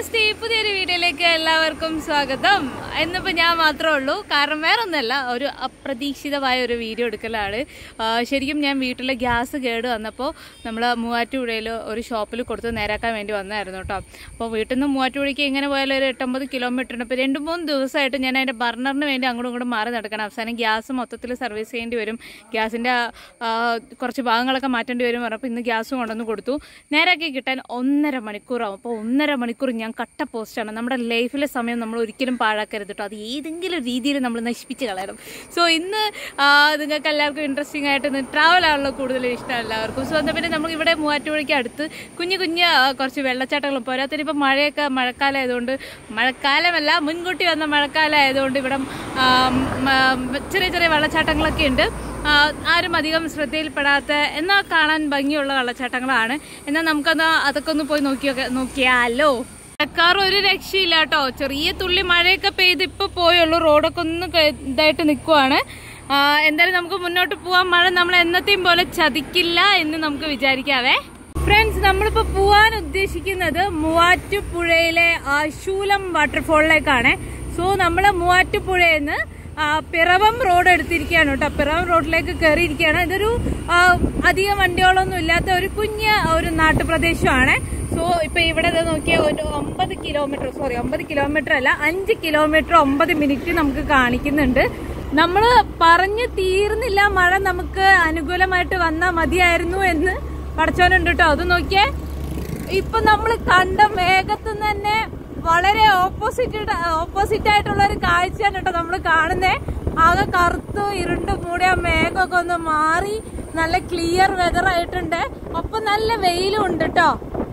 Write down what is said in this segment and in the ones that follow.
three പുതിയൊരു വീഡിയോയിലേക്ക് എല്ലാവർക്കും സ്വാഗതം ഇന്നിപ്പോൾ ഞാൻ മാത്രമേ ഉള്ളൂ കാരണം വേറെ ഒന്നല്ല ഒരു അപ്രതീക്ഷിതമായ ഒരു വീഡിയോ എടുക്കലാണ് ആ, ശരിക്കും ഞാൻ വീട്ടിലെ ഗ്യാസ് കേട് വന്നപ്പോൾ നമ്മൾ മൂവാറ്റുപുഴയിൽ ഒരു ഷോപ്പിൽ കൊടുത്ത് നേരാക്കാൻ വേണ്ടി വന്നായിരുന്നു കേട്ടോ അപ്പോൾ വീട്ടിൽ നിന്ന് മൂവാറ്റുപുഴയ്ക്ക് എങ്ങനെ പോയാലും ഒരു എട്ടൊമ്പത് കിലോമീറ്റർ ഉണ്ട് അപ്പോൾ രണ്ട് മൂന്ന് ദിവസമായിട്ട് ഞാൻ അതിൻ്റെ ബർണറിന് വേണ്ടി അങ്ങോട്ടും ഇങ്ങോട്ടും മാറി നടക്കണം അവസാനം ഗ്യാസ് മൊത്തത്തിൽ സർവീസ് ചെയ്യേണ്ടി വരും ഗ്യാസിൻ്റെ കുറച്ച് ഭാഗങ്ങളൊക്കെ മാറ്റേണ്ടി വരും പറഞ്ഞപ്പോൾ ഇന്ന് ഗ്യാസ് കൊണ്ടുവന്ന് കൊടുത്തു നേരാക്കി കിട്ടാൻ ഒന്നര മണിക്കൂറാവും അപ്പോൾ ഒന്നര മണിക്കൂർ ഞാൻ കട്ട പോസ്റ്റാണ് നമ്മുടെ ലൈഫിലെ സമയം നമ്മൾ ഒരിക്കലും പാഴാക്കരുത് കേട്ടോ അത് ഏതെങ്കിലും രീതിയിൽ നമ്മൾ നശിപ്പിച്ച് കളയണം സോ ഇന്ന് ആ, നിങ്ങൾക്ക് എല്ലാവർക്കും ഇൻട്രസ്റ്റിംഗ് ആയിട്ട് ഇന്ന് ട്രാവൽ ആണല്ലോ കൂടുതൽ ഇഷ്ടം എല്ലാവർക്കും സോ എന്നാൽ പിന്നെ നമുക്ക് ഇവിടെ മൂവാറ്റുപുഴയ്ക്ക് അടുത്ത് കുഞ്ഞു കുഞ്ഞ് ആ, കുറച്ച് വെള്ളച്ചാട്ടങ്ങളും പോരാത്തിന് ഇപ്പം മഴയൊക്കെ മഴക്കാലം ആയതുകൊണ്ട് മഴക്കാലമല്ല മുൻകൂട്ടി വന്ന മഴക്കാലം ആയതുകൊണ്ട് ഇവിടെ ആ, മ- ചെറിയ ചെറിയ വെള്ളച്ചാട്ടങ്ങളൊക്കെ ഉണ്ട് ആ, ആരും അധികം ശ്രദ്ധയിൽപ്പെടാത്ത എന്നാൽ കാണാൻ ഭംഗിയുള്ള വെള്ളച്ചാട്ടങ്ങളാണ് എന്നാൽ നമുക്കന്ന് അതൊക്കെ ഒന്ന് പോയി നോക്കിയൊക്കെ നോക്കിയാലോ മഴക്കാർ ഒരു രക്ഷയില്ല കേട്ടോ ചെറിയ തുള്ളി മഴയൊക്കെ പെയ്ത് ഇപ്പൊ പോയുള്ളൂ റോഡൊക്കെ ഒന്ന് ക- ഇതായിട്ട് നിൽക്കുവാണ് എന്തായാലും നമുക്ക് മുന്നോട്ട് പോവാൻ മഴ നമ്മൾ എന്നത്തെയും പോലെ ചതിക്കില്ല എന്ന് നമുക്ക് വിചാരിക്കാവേ ഫ്രണ്ട്സ് നമ്മളിപ്പോ പോവാൻ ഉദ്ദേശിക്കുന്നത് മൂവാറ്റുപുഴയിലെ ആ, ശൂലം വാട്ടർഫോളിലേക്കാണ് സോ നമ്മള് മൂവാറ്റുപുഴയിൽ നിന്ന് ആ, പിറവം റോഡ് എടുത്തിരിക്കുകയാണ് കേട്ടോ പിറവം റോഡിലേക്ക് കയറിയിരിക്കുകയാണ് ഇതൊരു ആ, അധികം വണ്ടികളൊന്നും ഇല്ലാത്ത ഒരു കുഞ്ഞ് ഒരു നാട്ടുപ്രദേശമാണ് സോ ഇപ്പൊ ഇവിടെ ദേ നോക്കിയാൽ ഒരു ഒമ്പത് കിലോമീറ്റർ സോറി ഒമ്പത് കിലോമീറ്റർ അല്ല അഞ്ച് കിലോമീറ്റർ ഒമ്പത് മിനിറ്റ് നമുക്ക് കാണിക്കുന്നുണ്ട് നമ്മള് പറഞ്ഞു തീർന്നില്ല മഴ നമുക്ക് അനുകൂലമായിട്ട് വന്നാൽ മതിയായിരുന്നു എന്ന് പടച്ചോനുണ്ട് കേട്ടോ അത് നോക്കിയേ ഇപ്പൊ നമ്മൾ കണ്ട മേഘത്ത് തന്നെ വളരെ ഓപ്പോസിറ്റ് ഓപ്പോസിറ്റ് ആയിട്ടുള്ള ഒരു കാഴ്ചയാണ് കേട്ടോ നമ്മൾ കാണുന്നേ ആകെ കറുത്തു ഇരുണ്ട് മൂടിയ മേഘമൊക്കെ ഒന്ന് മാറി നല്ല ക്ലിയർ വെതർ ആയിട്ടുണ്ട് ഒപ്പം നല്ല വെയിലും ഉണ്ട് കേട്ടോ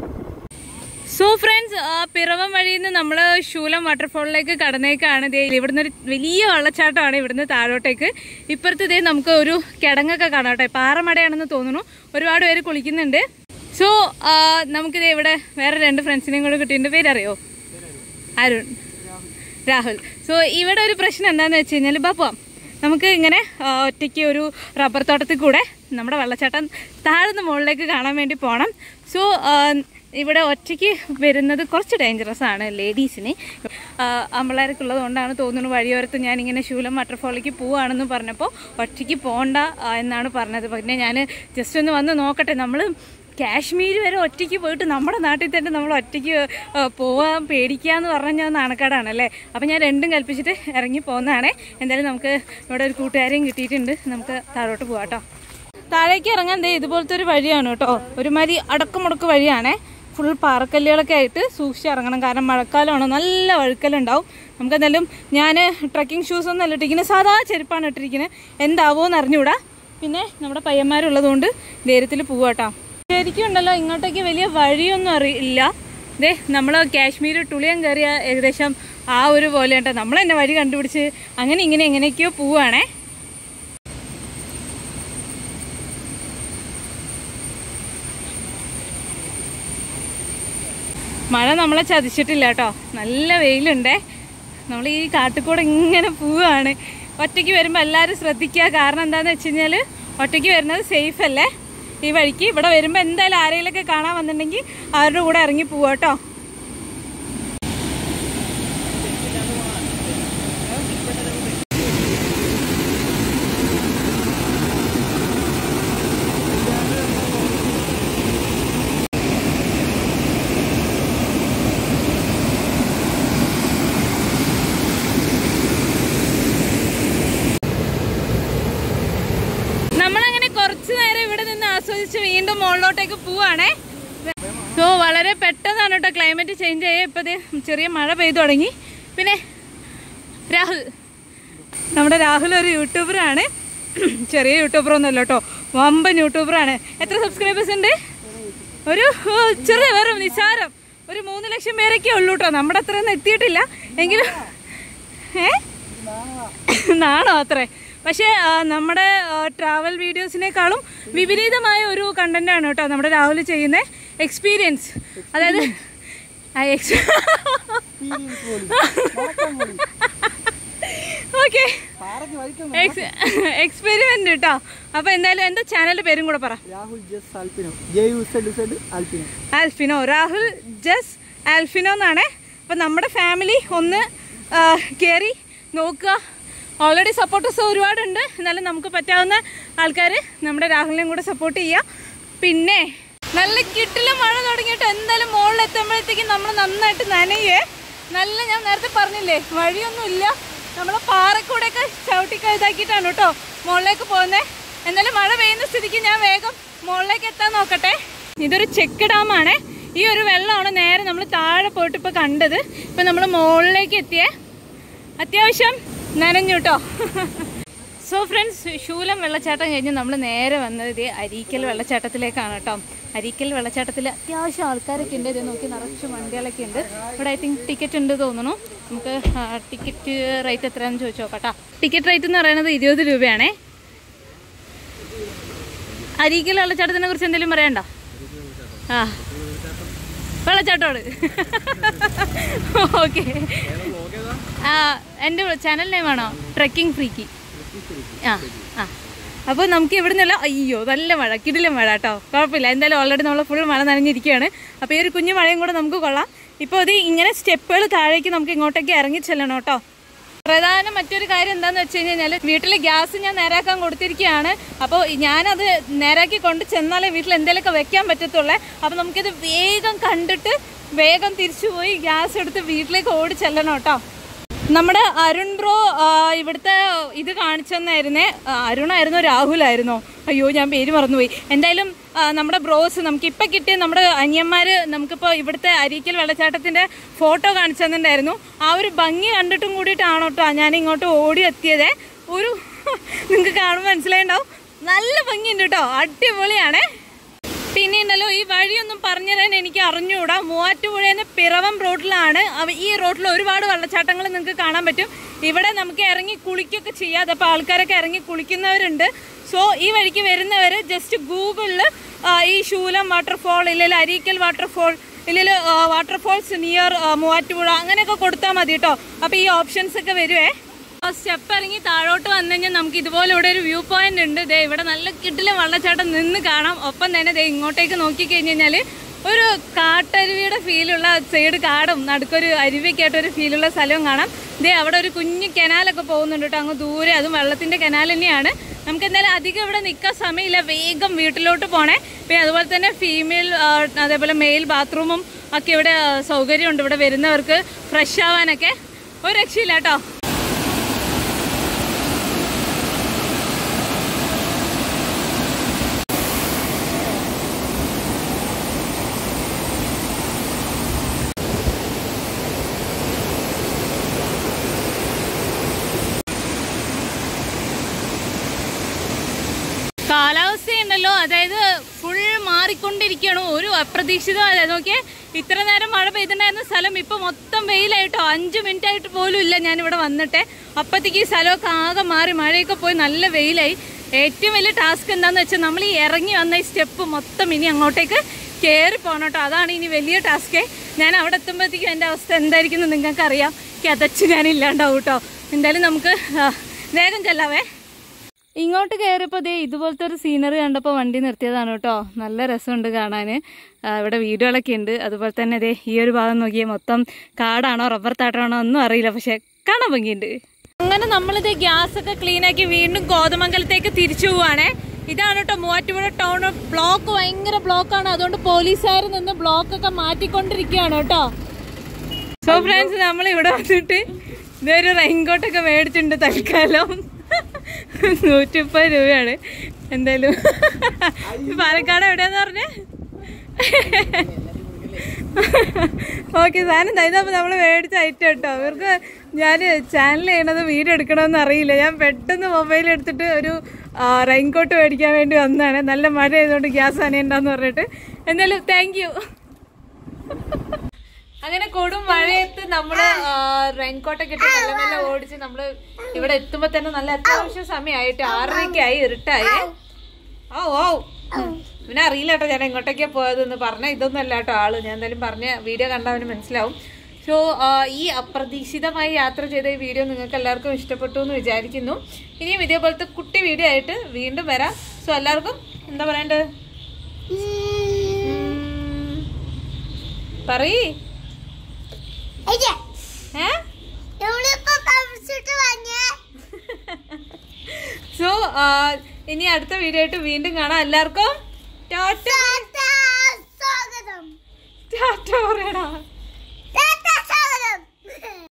സോ ഫ്രണ്ട്സ് പിറവം വഴിയിൽ നിന്ന് നമ്മൾ ശൂലം വാട്ടർഫോളിലേക്ക് കടന്നേക്കാണ് ദേ ഇവിടുന്ന് ഒരു വലിയ വെള്ളച്ചാട്ടമാണ് ഇവിടുന്ന് താഴോട്ടേക്ക് ഇപ്പുറത്ത് ഇതേ നമുക്ക് ഒരു കിടങ്ങൊക്കെ കാണാം കേട്ടോ പാറമടയാണെന്ന് തോന്നുന്നു ഒരുപാട് പേര് കുളിക്കുന്നുണ്ട് സോ നമുക്കിത് ഇവിടെ വേറെ രണ്ട് ഫ്രണ്ട്സിനെയും കൂടെ കിട്ടിയിട്ടുണ്ട് പേരറിയോ അരുൺ രാഹുൽ സോ ഇവിടെ ഒരു പ്രശ്നം എന്താണെന്ന് വെച്ച് കഴിഞ്ഞാൽ ബാ പോവാം നമുക്ക് ഇങ്ങനെ ആ, ഒറ്റയ്ക്ക് ഒരു റബ്ബർ തോട്ടത്തിൽ കൂടെ നമ്മുടെ വെള്ളച്ചാട്ടം താഴ്ന്ന മുകളിലേക്ക് കാണാൻ വേണ്ടി പോകണം സോ ഇവിടെ ഒറ്റയ്ക്ക് വരുന്നത് കുറച്ച് ഡേഞ്ചറസ് ആണ് ലേഡീസിന് അമ്പളാരൊക്കെ ഉള്ളത് കൊണ്ടാണ് തോന്നുന്നു വഴിയോരത്ത് ഞാനിങ്ങനെ ശൂലം വാട്ടർഫോളിലേക്ക് പോവുകയാണെന്ന് പറഞ്ഞപ്പോൾ ഒറ്റയ്ക്ക് പോകണ്ട ആ, എന്നാണ് പറഞ്ഞത് പിന്നെ ഞാൻ ജസ്റ്റ് ഒന്ന് വന്ന് നോക്കട്ടെ നമ്മൾ കാശ്മീർ വരെ ഒറ്റയ്ക്ക് പോയിട്ട് നമ്മുടെ നാട്ടിൽ തന്നെ നമ്മൾ ഒറ്റയ്ക്ക് ആ, പോവാൻ പേടിക്കുക എന്ന് പറഞ്ഞാൽ നാണക്കാടാണ് അല്ലേ അപ്പം ഞാൻ രണ്ടും കൽപ്പിച്ചിട്ട് ഇറങ്ങി പോകുന്നതാണേ എന്തായാലും നമുക്ക് ഇവിടെ ഒരു കൂട്ടുകാരെയും കിട്ടിയിട്ടുണ്ട് നമുക്ക് താഴോട്ട് പോവാം കേട്ടോ താഴേക്ക് ഇറങ്ങാൻ ദേ ഇതുപോലത്തെ ഒരു വഴിയാണ് കേട്ടോ ഒരുമാതിരി അടക്കമുടക്ക് വഴിയാണേ ഫുൾ പാറക്കല്ലുകളൊക്കെ ആയിട്ട് സൂക്ഷിച്ച് ഇറങ്ങണം കാരണം മഴക്കാലമാണ് നല്ല വഴുക്കലുണ്ടാവും നമുക്ക് എന്തായാലും ഞാൻ ട്രക്കിംഗ് ഷൂസ് ഒന്നും അല്ല ഇട്ടിരിക്കുന്നത് സാധാ ചെരുപ്പാണ് ഇട്ടിരിക്കുന്നത് എന്താവോന്ന് അറിഞ്ഞൂടാ പിന്നെ നമ്മുടെ പയ്യന്മാരുള്ളതുകൊണ്ട് ധൈര്യത്തിൽ പോവാട്ടോ ശരിക്കും ഉണ്ടല്ലോ ഇങ്ങോട്ടേക്ക് വലിയ വഴിയൊന്നും അറിയില്ല ദേ നമ്മൾ കാശ്മീർ തുളിയം കയറിയ ഏകദേശം ആ ഒരു പോലെ കേട്ടോ നമ്മൾ തന്നെ വഴി കണ്ടുപിടിച്ച് അങ്ങനെ ഇങ്ങനെ എങ്ങനെയൊക്കെയോ പോവാണേ മഴ നമ്മളെ ചതിച്ചിട്ടില്ല കേട്ടോ നല്ല വെയിലുണ്ടേ നമ്മൾ ഈ കാട്ടിക്കൂടെ ഇങ്ങനെ പോവുകയാണ് ഒറ്റയ്ക്ക് വരുമ്പോൾ എല്ലാവരും ശ്രദ്ധിക്കുക കാരണം എന്താണെന്ന് വെച്ച് കഴിഞ്ഞാൽ ഒറ്റയ്ക്ക് വരുന്നത് സേഫ് അല്ലേ ഈ വഴിക്ക് ഇവിടെ വരുമ്പോൾ എന്തായാലും ആരെങ്കിലുമൊക്കെ കാണാൻ വന്നിട്ടുണ്ടെങ്കിൽ അവരുടെ കൂടെ ഇറങ്ങി പോവാ കേട്ടോ നമ്മളങ്ങനെ കുറച്ചു നേരം ഇവിടെ നിന്ന് ആസ്വദിച്ച് വീണ്ടും മുകളിലോട്ടേക്ക് പോവാണേ സോ വളരെ പെട്ടെന്നാണ് കേട്ടോ ക്ലൈമറ്റ് ചേഞ്ച് ആയ ഇപ്പൊ ദേ ചെറിയ മഴ പെയ്തു തുടങ്ങി പിന്നെ രാഹുൽ നമ്മുടെ രാഹുൽ ഒരു യൂട്യൂബറാണ് ചെറിയ യൂട്യൂബർ ഒന്നുമല്ല കേട്ടോ വമ്പൻ യൂട്യൂബറാണ് എത്ര സബ്സ്ക്രൈബേഴ്സ് ഉണ്ട് ഒരു ഓ, ചെറിയ വെറും നിസാരം ഒരു മൂന്ന് ലക്ഷം പേരൊക്കെ ഉള്ളൂ കേട്ടോ നമ്മുടെ അത്രയൊന്നും എത്തിയിട്ടില്ല എങ്കിലും ഏ നാണോ അത്രേ പക്ഷേ ആ, നമ്മുടെ ട്രാവൽ വീഡിയോസിനേക്കാളും വിപരീതമായ ഒരു കണ്ടന്റ് ആണ് കേട്ടോ നമ്മുടെ രാഹുൽ ചെയ്യുന്ന എക്സ്പീരിയൻസ് അതായത് ആ എക്സ് ഓക്കെ എക്സ്പെരിമെന്റ് കേട്ടോ അപ്പൊ എന്തായാലും എന്റെ ചാനലിന്റെ പേരും കൂടെ പറ Rahul Jas Alpino J U Z Z Alpino Alphino Rahul Jas Alphino എന്നാണ് അപ്പം നമ്മുടെ ഫാമിലി ഒന്ന് കയറി നോക്കുക ഓൾറെഡി സപ്പോർട്ടേഴ്സ് ഒരുപാടുണ്ട് എന്നാലും നമുക്ക് പറ്റാവുന്ന ആൾക്കാർ നമ്മുടെ രാഹുലിനെയും കൂടെ സപ്പോർട്ട് ചെയ്യുക പിന്നെ നല്ല കിട്ടില്ല മഴ തുടങ്ങിയിട്ട് എന്തായാലും മുകളിൽ എത്തുമ്പോഴത്തേക്കും നമ്മൾ നന്നായിട്ട് നനയേ നല്ല ഞാൻ നേരത്തെ പറഞ്ഞില്ലേ വഴിയൊന്നുമില്ല നമ്മൾ പാറക്കൂടെയൊക്കെ ചവിട്ടി ഇതാക്കിയിട്ടാണ് കേട്ടോ മുകളിലേക്ക് പോകുന്നത് എന്തായാലും മഴ പെയ്യുന്ന സ്ഥിതിക്ക് ഞാൻ വേഗം മുകളിലേക്ക് എത്താൻ നോക്കട്ടെ ഇതൊരു ചെക്ക് ഡാമാണ് ഈ ഒരു വെള്ളമാണ് നേരെ നമ്മൾ താഴെ പോയിട്ട് ഇപ്പോൾ കണ്ടത് ഇപ്പം നമ്മൾ മുകളിലേക്ക് എത്തിയേ അത്യാവശ്യം നനഞ്ഞു കേട്ടോ സോ ഫ്രണ്ട്സ് ശൂലം വെള്ളച്ചാട്ടം കഴിഞ്ഞ് നമ്മൾ നേരെ വന്നത് ഇത് അരീക്കൽ വെള്ളച്ചാട്ടത്തിലേക്കാണ് കേട്ടോ അരീക്കൽ വെള്ളച്ചാട്ടത്തിൽ അത്യാവശ്യം ആൾക്കാരൊക്കെ ഉണ്ട് ഇത് നോക്കി നിറച്ച് വണ്ടികളൊക്കെ ഉണ്ട് ഇവിടെ ഐ തിങ്ക് ടിക്കറ്റ് ഉണ്ട് തോന്നുന്നു നമുക്ക് ടിക്കറ്റ് റേറ്റ് എത്രയാണെന്ന് ചോദിച്ചു നോക്കാം ടിക്കറ്റ് റേറ്റ് എന്ന് പറയുന്നത് ഇരുപത് രൂപയാണേ അരീക്കൽ വെള്ളച്ചാട്ടത്തിനെ കുറിച്ച് എന്തെങ്കിലും പറയണ്ടോ ആ വെള്ളച്ചാട്ടോട് ഓക്കെ ആ എൻ്റെ ചാനൽ നെയിമാണോ ട്രെക്കിംഗ് ഫ്രീക്കി ആ ആ അപ്പോൾ നമുക്ക് ഇവിടെ നിന്നല്ല അയ്യോ നല്ല മഴ കിടില മഴ കേട്ടോ കുഴപ്പമില്ല എന്തായാലും ഓൾറെഡി നമ്മൾ ഫുൾ മഴ നനഞ്ഞിരിക്കുകയാണ് അപ്പോൾ ഈ ഒരു കുഞ്ഞു മഴയും കൂടെ നമുക്ക് കൊള്ളാം ഇപ്പോൾ ഇത് ഇങ്ങനെ സ്റ്റെപ്പുകൾ താഴേക്ക് നമുക്ക് ഇങ്ങോട്ടേക്ക് ഇറങ്ങി ചെല്ലണം കേട്ടോ പ്രധാന മറ്റൊരു കാര്യം എന്താന്ന് വെച്ച് കഴിഞ്ഞാൽ വീട്ടിൽ ഗ്യാസ് ഞാൻ നേരാക്കാൻ കൊടുത്തിരിക്കുകയാണ് അപ്പോൾ ഞാനത് നേരാക്കി കൊണ്ട് ചെന്നാലേ വീട്ടിൽ എന്തെങ്കിലുമൊക്കെ വെക്കാൻ പറ്റത്തുള്ളേ അപ്പോൾ നമുക്കിത് വേഗം കണ്ടിട്ട് വേഗം തിരിച്ചു പോയി ഗ്യാസ് എടുത്ത് വീട്ടിലേക്ക് ഓടി ചെല്ലണം കേട്ടോ നമ്മുടെ അരുൺ ബ്രോ ആ, ഇവിടുത്തെ ഇത് കാണിച്ചെന്നായിരുന്നേ ആ, അരുണായിരുന്നോ രാഹുലായിരുന്നോ അയ്യോ ഞാൻ പേര് മറന്നുപോയി എന്തായാലും ആ, നമ്മുടെ ബ്രോസ് നമുക്ക് ഇപ്പം കിട്ടിയ നമ്മുടെ അനിയന്മാർ നമുക്കിപ്പോൾ ഇവിടുത്തെ അരീക്കൽ വെള്ളച്ചാട്ടത്തിൻ്റെ ഫോട്ടോ കാണിച്ചു തന്നിട്ടുണ്ടായിരുന്നു ആ ഒരു ഭംഗി കണ്ടിട്ടും കൂടിയിട്ടാണ് കേട്ടോ ഞാൻ ഇങ്ങോട്ട് ഓടി എത്തിയത് ഒരു നിങ്ങൾക്ക് കാണുമ്പോൾ മനസ്സിലായിണ്ടാവും നല്ല ഭംഗിയുണ്ട് കേട്ടോ അടിപൊളിയാണേ പിന്നെ ഉണ്ടല്ലോ ഈ വഴിയൊന്നും പറഞ്ഞു തരാൻ എനിക്ക് അറിഞ്ഞുകൂടാ മൂവാറ്റുപുഴയിൽ പിറവം റോഡിലാണ് അവ- ഈ റോഡിൽ ഒരുപാട് വെള്ളച്ചാട്ടങ്ങൾ നിങ്ങൾക്ക് കാണാൻ പറ്റും ഇവിടെ നമുക്ക് ഇറങ്ങി കുളിക്കൊക്കെ ചെയ്യാം അതപ്പോൾ ആൾക്കാരൊക്കെ ഇറങ്ങി കുളിക്കുന്നവരുണ്ട് സോ ഈ വഴിക്ക് വരുന്നവർ ജസ്റ്റ് ഗൂഗിളിൽ ഈ ശൂലം വാട്ടർഫോൾ ഇല്ലെങ്കിൽ അരീക്കൽ വാട്ടർഫോൾ ഇല്ലെങ്കിൽ വാട്ടർഫോൾസ് നിയർ മൂവാറ്റുപുഴ അങ്ങനെയൊക്കെ കൊടുത്താൽ മതി കേട്ടോ അപ്പോൾ ഈ ഓപ്ഷൻസ് ഒക്കെ വരുവേ സ്റ്റെപ്പ് ഇറങ്ങി താഴോട്ട് വന്നു കഴിഞ്ഞാൽ നമുക്ക് ഇതുപോലെ ഇവിടെ ഒരു വ്യൂ പോയിന്റ് ഉണ്ട് ദേ ഇവിടെ നല്ല കിട്ടിലും വെള്ളച്ചാട്ടം നിന്ന് കാണാം ഒപ്പം തന്നെ ദേ ഇങ്ങോട്ടേക്ക് നോക്കി കഴിഞ്ഞ് കഴിഞ്ഞാൽ ഒരു കാട്ടരുവിയുടെ ഫീലുള്ള സൈഡ് കാടും നടുക്കൊരു അരുവിയൊക്കെ ആയിട്ട് ഒരു ഫീലുള്ള സ്ഥലവും കാണാം ദേ അവിടെ ഒരു കുഞ്ഞു കനാലൊക്കെ പോകുന്നുണ്ട് കേട്ടോ അങ്ങ് ദൂരെ അതും വെള്ളത്തിന്റെ കനാൽ തന്നെയാണ് നമുക്ക് എന്തായാലും അധികം ഇവിടെ നിൽക്കാൻ സമയമില്ല വേഗം വീട്ടിലോട്ട് പോണേ പിന്നെ അതുപോലെ തന്നെ ഫീമെയിൽ അതേപോലെ മെയിൽ ബാത്റൂമും ഒക്കെ ഇവിടെ ആ, സൗകര്യമുണ്ട് ഇവിടെ വരുന്നവർക്ക് ഫ്രഷ് ആവാനൊക്കെ ഒരു രക്ഷയില്ല കേട്ടോ കാലാവസ്ഥയുണ്ടല്ലോ അതായത് ഫുൾ മാറിക്കൊണ്ടിരിക്കുകയാണ് ഒരു അപ്രതീക്ഷിതമായ നോക്കിയേ ഇത്ര നേരം മഴ പെയ്തിട്ടുണ്ടായിരുന്ന സ്ഥലം ഇപ്പൊ മൊത്തം വെയിലായിട്ടോ അഞ്ച് മിനിറ്റ് ആയിട്ട് പോലും ഇല്ല ഞാൻ ഇവിടെ വന്നിട്ട് അപ്പത്തേക്ക് ഈ സ്ഥലമൊക്കെ ആകെ മാറി മഴയൊക്കെ പോയി നല്ല വെയിലായി ഏറ്റവും വലിയ ടാസ്ക് എന്താന്ന് വെച്ചാൽ നമ്മൾ ഈ ഇറങ്ങി വന്ന ഈ സ്റ്റെപ്പ് മൊത്തം ഇനി അങ്ങോട്ടേക്ക് കയറി പോകണം കേട്ടോ അതാണ് ഇനി വലിയ ടാസ്ക് ഞാൻ അവിടെ എത്തുമ്പോഴത്തേക്കും എൻ്റെ അവസ്ഥ എന്തായിരിക്കും എന്ന് നിങ്ങൾക്കറിയാം കിതച്ച് ഞാൻ ഇല്ലാണ്ടാവും കേട്ടോ എന്തായാലും നമുക്ക് ആ, വേഗം ചെല്ലാവേ ഇങ്ങോട്ട് കയറിയപ്പോൾ ദേ ഇതുപോലത്തെ ഒരു സീനറി കണ്ടപ്പോൾ വണ്ടി നിർത്തിയതാണ് കേട്ടോ നല്ല രസമുണ്ട് കാണാൻ ഇവിടെ വീടുകളൊക്കെ ഉണ്ട് അതുപോലെ തന്നെ ദേ ഈ ഒരു ഭാഗം നോക്കിയാൽ മൊത്തം കാടാണോ റബ്ബർ താട്ടാണോ ഒന്നും അറിയില്ല പക്ഷെ കാണാൻ ഭംഗിയുണ്ട് അങ്ങനെ നമ്മളിത് ഗ്യാസ് ഒക്കെ ക്ലീൻ ആക്കി വീണ്ടും കോതമംഗലത്തേക്ക് തിരിച്ചു പോവാണേ ഇതാണ് കേട്ടോ മൂവാറ്റുപുഴ ടൗൺ ബ്ലോക്ക് ഭയങ്കര ബ്ലോക്കാണ് അതുകൊണ്ട് പോലീസുകാർ നിന്ന് ബ്ലോക്ക് ഒക്കെ മാറ്റിക്കൊണ്ടിരിക്കുകയാണ് കേട്ടോ സോ ഫ്രണ്ട്സ് നമ്മൾ ഇവിടെ വന്നിട്ട് ഇതൊരു റെയിൻകോട്ടൊക്കെ മേടിച്ചിട്ടുണ്ട് തൽക്കാലം നൂറ്റി മുപ്പത് രൂപയാണ് എന്തായാലും പാലക്കാട് എവിടെയാന്ന് പറഞ്ഞേ ഓക്കെ സാധനം തൈന്നപ്പോൾ നമ്മൾ മേടിച്ച ഐറ്റം കേട്ടോ ഇവർക്ക് ഞാൻ ചാനൽ ചെയ്യണത് വീഡിയോ എടുക്കണമെന്ന് അറിയില്ല ഞാൻ പെട്ടെന്ന് മൊബൈൽ എടുത്തിട്ട് ഒരു റെയിൻകോട്ട് മേടിക്കാൻ വേണ്ടി വന്നതാണ് നല്ല മഴ ആയതുകൊണ്ട് ഗ്യാസ് അനയണ്ടെന്ന് പറഞ്ഞിട്ട് എന്തായാലും താങ്ക് യു അങ്ങനെ കൊടും മഴയത്ത് നമ്മള് റെയിൻകോട്ടൊക്കെ ഇട്ട് നല്ല നല്ല ഓടിച്ച് നമ്മള് ഇവിടെ എത്തുമ്പോ തന്നെ നല്ല അത്യാവശ്യം സമയമായിട്ട് ആറരയ്ക്കായി ഇരുട്ടായി ഓ ഓ പിന്നെ അറിയില്ല കേട്ടോ ഞാൻ എങ്ങോട്ടൊക്കെയാ പോയതെന്ന് പറഞ്ഞ ഇതൊന്നും അല്ല കേട്ടോ ആള് ഞാൻ എന്തായാലും പറഞ്ഞ വീഡിയോ കണ്ടാൽ അവന് മനസ്സിലാവും സോ ഈ അപ്രതീക്ഷിതമായി യാത്ര ചെയ്ത ഈ വീഡിയോ നിങ്ങൾക്ക് എല്ലാവർക്കും ഇഷ്ടപ്പെട്ടു എന്ന് വിചാരിക്കുന്നു ഇനിയും ഇതേപോലത്തെ കുട്ടി വീഡിയോ ആയിട്ട് വീണ്ടും വരാം സോ എല്ലാവർക്കും എന്താ പറയണ്ടത് പറയ് അയ്യ ഇനി അടുത്ത വീഡിയോ ആയിട്ട് വീണ്ടും കാണാം എല്ലാവർക്കും ടാറ്റ